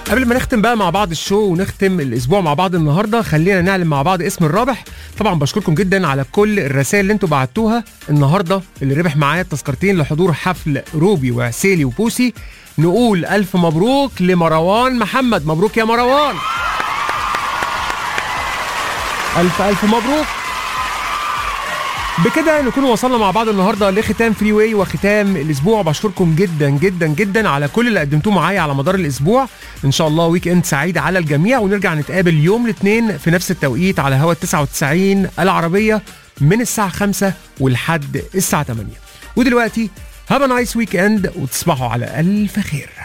قبل ما نختم بقى مع بعض الشو ونختم الاسبوع مع بعض النهارده خلينا نعلن مع بعض اسم الرابح طبعا بشكركم جدا على كل الرسائل اللي انتوا بعتوها النهارده اللي ربح معايا التذكرتين لحضور حفل روبي وعسيلي وبوسي نقول الف مبروك لمروان محمد مبروك يا مروان الف الف مبروك بكده نكون وصلنا مع بعض النهارده لختام فري واي وختام الاسبوع بشكركم جدا جدا جدا على كل اللي قدمتوه معايا على مدار الاسبوع ان شاء الله ويك اند سعيد على الجميع ونرجع نتقابل يوم الاثنين في نفس التوقيت على هوا 99 العربيه من الساعه 5 ولحد الساعه 8 ودلوقتي هاف نايس ويك اند وتصبحوا على الف خير